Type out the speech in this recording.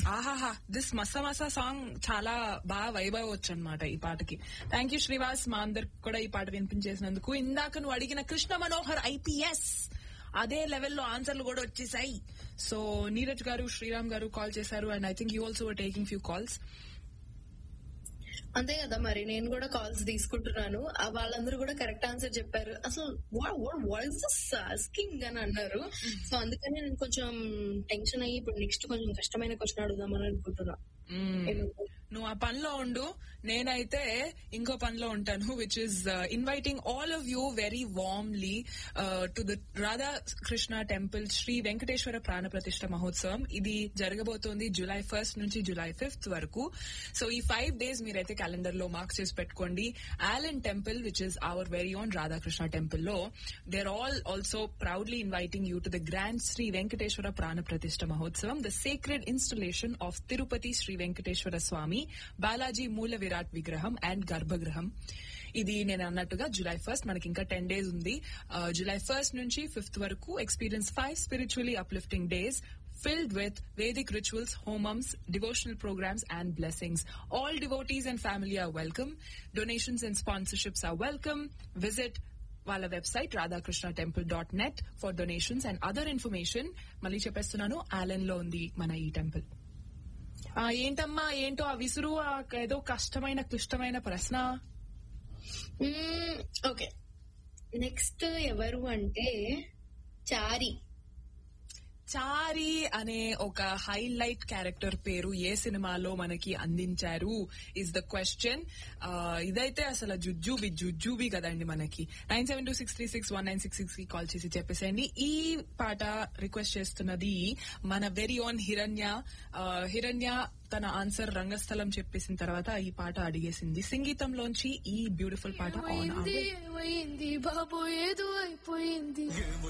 ఆహాహా this మసా మసా song చాలా బాగా వైబ్ అవ్వచ్చు అనమాట ఈ పాటకి థ్యాంక్ యూ శ్రీవాస్ మా అందరికి కూడా ఈ పాట వినిపించేసినందుకు ఇందాక నువ్వు అడిగిన కృష్ణ మనోహర్ ఐపీఎస్ అదే లెవెల్లో ఆన్సర్లు కూడా వచ్చేసాయి సో నీరజ్ గారు శ్రీరామ్ గారు కాల్ చేశారు and I think you also taking few calls అంతే కదా మరి నేను కూడా కాల్స్ తీసుకుంటున్నాను ఆ వాళ్ళందరూ కూడా కరెక్ట్ ఆన్సర్ చెప్పారు అసలు వాట్ ఇస్ ఆస్కింగ్ అని అన్నారు సో అందుకని నేను కొంచెం టెన్షన్ అయ్యి ఇప్పుడు నెక్స్ట్ కొంచెం కష్టమైన క్వశ్చన్ అడుగుదామని అనుకుంటున్నా ఏమంటారు? నువ్వు ఆ పనిలో ఉండు నేనైతే ఇంకో పనిలో ఉంటాను which is inviting all of you very warmly to the Radha Krishna temple Shri Venkateswara ప్రాణ ప్రతిష్ట మహోత్సవం ఇది జరగబోతోంది జూలై ఫస్ట్ నుంచి జూలై ఫిఫ్త్ వరకు సో ఈ ఫైవ్ డేస్ మీరైతే క్యాలెండర్ లో మార్క్ చేసి పెట్టుకోండి Allen temple which is our very own Radhakrishna temple లో they're all also proudly inviting you to the grand Shri Venkateswara ప్రాణ ప్రతిష్ట మహోత్సవం the sacred installation of Tirupati Shri Venkateswara Swami Balaji మూల విరాట్ విగ్రహం అండ్ గర్భగృహం ఇది నేను అన్నట్టుగా జూలై ఫస్ట్ మనకి ఇంకా టెన్ డేస్ ఉంది జూలై ఫస్ట్ నుంచి ఫిఫ్త్ వరకు experience five spiritually uplifting days filled with Vedic rituals, homums, devotional programs, and blessings. All devotees and family are welcome. Donations and sponsorships are welcome. Visit వాళ్ళ website Radhakrishna temple dot net for donations and other information మళ్ళీ చెప్పేస్తున్నాను Alan లో ఉంది మన ఈ temple ఆ, ఏంటమ్మా ఏంటో ఆ విసురు ఆ ఏదో కష్టమైన క్లిష్టమైన ప్రశ్న ఓకే నెక్స్ట్ ఎవరు అంటే చారి చారి అనే ఒక హైలైట్ క్యారెక్టర్ పేరు ఏ సినిమాలో మనకి అందించారు ఇస్ ద క్వశ్చన్ ఇదైతే అసలు జుజ్జుబి జుజ్జుబి కదండి మనకి nine seven two six three six one nine six six కి కాల్ చేసి చెప్పేసేయండి ఈ పాట రిక్వెస్ట్ చేస్తున్నది మన వెరీ ఓన్ హిరణ్య ఆ, హిరణ్య తన ఆన్సర్ రంగస్థలం చెప్పేసిన తర్వాత ఈ పాట అడిగేసింది సంగీతంలోంచి ఈ బ్యూటిఫుల్ పాట ఆన్ ఏమైంది ఏమైంది బాబు ఏదో అయిపోయింది